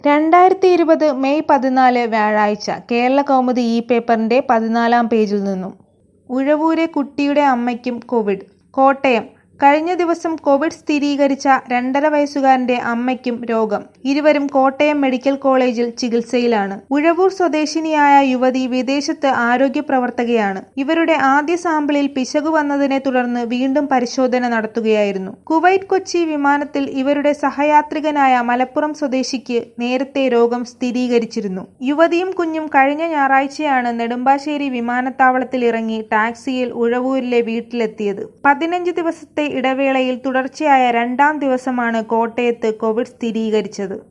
രണ്ടായിരത്തി ഇരുപത് മെയ് പതിനാല് വ്യാഴാഴ്ച കേരളകൗമുദി ഈ പേപ്പറിന്റെ പതിനാലാം പേജിൽ നിന്നും ഉഴവൂരെ കുട്ടിയുടെ അമ്മയ്ക്കും കോവിഡ് കോട്ടയം കഴിഞ്ഞ ദിവസം കോവിഡ് സ്ഥിരീകരിച്ച രണ്ടര വയസ്സുകാരന്റെ അമ്മയ്ക്കും രോഗം ഇരുവരും കോട്ടയം മെഡിക്കൽ കോളേജിൽ ചികിത്സയിലാണ് ഉഴവൂർ സ്വദേശിനിയായ യുവതി വിദേശത്ത് ആരോഗ്യ പ്രവർത്തകയാണ് ഇവരുടെ ആദ്യ സാമ്പിളിൽ പിശകു വന്നതിനെ തുടർന്ന് വീണ്ടും പരിശോധന നടത്തുകയായിരുന്നു കുവൈറ്റ് കൊച്ചി വിമാനത്തിൽ ഇവരുടെ സഹയാത്രികനായ മലപ്പുറം സ്വദേശിക്ക് നേരത്തെ രോഗം സ്ഥിരീകരിച്ചിരുന്നു യുവതിയും കുഞ്ഞും കഴിഞ്ഞ ഞായറാഴ്ചയാണ് നെടുമ്പാശ്ശേരി വിമാനത്താവളത്തിൽ ഇറങ്ങി ടാക്സിയിൽ ഉഴവൂരിലെ വീട്ടിലെത്തിയത് പതിനഞ്ച് ദിവസത്തെ ഇടവേളയിൽ തുടർച്ചയായ രണ്ടാം ദിവസമാണ് കോട്ടയത്ത് കോവിഡ് സ്ഥിരീകരിച്ചത്